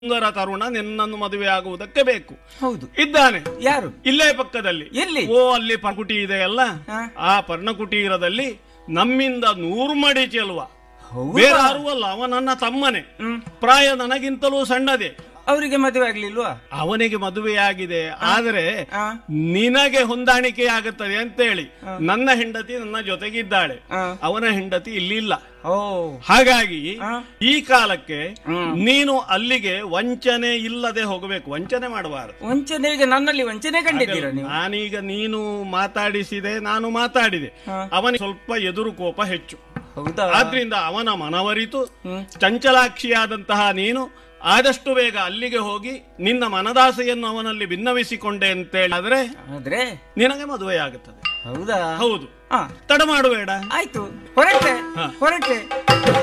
ಸುಂದರ ತರುಣ ನಿನ್ನನ್ನು ಮದುವೆ ಆಗುವುದಕ್ಕೆ ಬೇಕು ಹೌದು ಇದ್ದಾನೆ ಯಾರು ಇಲ್ಲೇ ಪಕ್ಕದಲ್ಲಿ ಎಲ್ಲಿ? ಓ ಅಲ್ಲಿ ಪರ್ಣಕುಟಿ ಇದೆಯಲ್ಲ ಹಾ. ಆ ಪರ್ಣಕುಟೀರದಲ್ಲಿ ನಮ್ಮಿಂದ ನೂರು ಮಡಿ ಚೆಲುವ ಹೌದಾ? ಬೇರೆ ಯಾರೂ ಅಲ್ಲ ಅವ ನನ್ನ ತಮ್ಮನೆ ಹ್ಮ್. ಪ್ರಾಯ ನನಗಿಂತಲೂ ಸಣ್ಣದೆ ಅವರಿಗೆ ಮದುವೆ ಆಗ್ಲಿಲ್ವಾ ಅವನಿಗೆ ಮದುವೆಯಾಗಿದೆ ಆದರೆ ಆ, ನಿನಗೆ ಹೊಂದಾಣಿಕೆ ಆಗುತ್ತದೆ ಅಂತ ಹೇಳಿ ನನ್ನ ಹೆಂಡತಿ ನನ್ನ ಜೊತೆಗಿದ್ದಾಳೆ ಆ. ಅವನ ಹೆಂಡತಿ ಇಲ್ಲಿ ಇಲ್ಲ ಓ ಹಾಗಾಗಿ ಆ. ಈ ಕಾಲಕ್ಕೆ ಹ್ಮ್. ನೀನು ಅಲ್ಲಿಗೆ ವಂಚನೆ ಇಲ್ಲದೆ ಹೋಗಬೇಕು ವಂಚನೆ ಮಾಡಬಾರದು ವಂಚನೆಗೆ ನನ್ನಲ್ಲಿ ವಂಚನೆ ಕಂಡಿದ್ದೀರಾ ನೀವು ನಾನೀಗ ನೀನು ಮಾತಾಡಿಸಿದೆ ನಾನು ಮಾತಾಡಿದೆ ಹಾ. ಅವನಿಗೆ ಸ್ವಲ್ಪ ಎದುರು ಕೋಪ ಹೆಚ್ಚು ಹೌದಾ ಆದ್ರಿಂದ ಅವನ ಮನವರಿತು ಹ್ಮ್. ಚಂಚಲಾಕ್ಷಿಯಾದಂತಹ ನೀನು ಆದಷ್ಟು ಬೇಗ ಅಲ್ಲಿಗೆ ಹೋಗಿ ನಿನ್ನ ಮನದಾಸೆಯನ್ನು ಅವನಲ್ಲಿ ಭಿನ್ನವಿಸಿಕೊಂಡೆ ಅಂತೇಳಿ ಆದ್ರೆ ಆದ್ರೆ ನಿನಗೆ ಮದುವೆಯಾಗುತ್ತದೆ ಹೌದಾ ಹೌದು ಹಾ ತಡ ಮಾಡಬೇಡ ಆಯ್ತು ಹೊರಟೆ ಹಾ. ಹೊರಟೆ